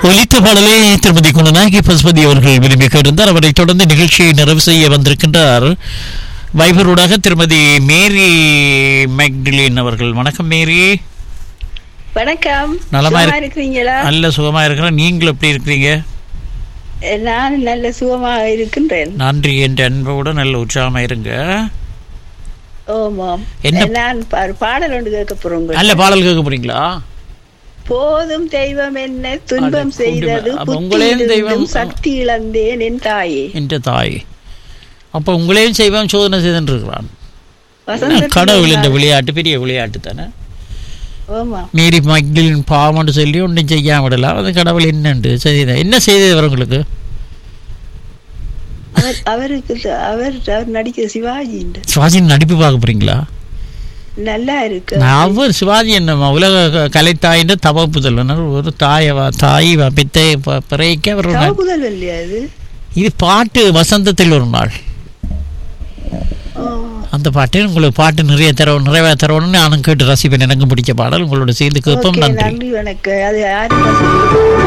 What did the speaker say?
ஒலித்த பாடலை திருமதி குணநாயகி பசுபதி அவர்கள் விரும்பி கேட்டிருந்தார் அவரை தொடர்ந்து நிகழ்ச்சியை நிறைவு செய்ய வந்திருக்கின்றார் வைபரோடாக திருமதி மேரி மேக்டிலின் அவர்கள் வணக்கம் மேரி வணக்கம் நலமா சுகமா இரு- இருக்கிறீங்களா நல்ல சுகமா இருக்கிறேன் நீங்கள் எப்படி இருக்கிறீங்க நான் நல்ல சுகமாக இருக்கின்றேன் நன்றி என்ற அன்போட நல்ல உற்சாகமா இருங்க ஓமாம் என்ன- நான் பா- பாடல் ஒன்று கேட்க போறோங்க நல்ல பாடல் கேட்க போறீங்களா போதும் தெய்வம் என்ன துன்பம் அது செய்தது அப்ப புத்தி உங்களையும் இருந்தும் தெய்வம் சக்தி இழந்தேன் என் தாயே என்ற தாய் அப்ப உங்களையும் செய்வான் சோதனை செய்துன்னு இருக்கிறான் வசந்த கடவுள் இந்த விளையாட்டு பெரிய விளையாட்டு தானே ஓமா மீறி மக்களின் பாவம்னு சொல்லி ஒன்றும் செய்யாம விடலாம் அது கடவுள் என்னண்டு செய்த என்ன செய்தது உங்களுக்கு அவர் அவருக்கு த- அவர் அவர் நடிக்கிற சிவாஜி சிவாஜியின் நடிப்பு பார்க்க போறீங்களா நல்லா இருக்கு நான் அவர் சிவாஜி என்ன உலக க- கலைத்தாயின்ற தவ புதல்வனர் ஒரு தாய தாய் வ- பித்தை ப- பிறைக்க அவர் ஒரு நடி- தவப்புதல் இல்லையா அது இது பாட்டு வசந்தத்தில் ஒரு நாள் ஓ, அந்த பாட்டு உங்களுக்கு பாட்டு நிறைய தர நிறைய தரணும்னு நானும் கேட்டு ரசிப்பேன் எனக்கு பிடிச்ச பாடல் உங்களோட சேர்ந்து கேட்போம் ஓகே, நன்றி நன்றி வணக்கம் அது யாருக்கா சொல்லி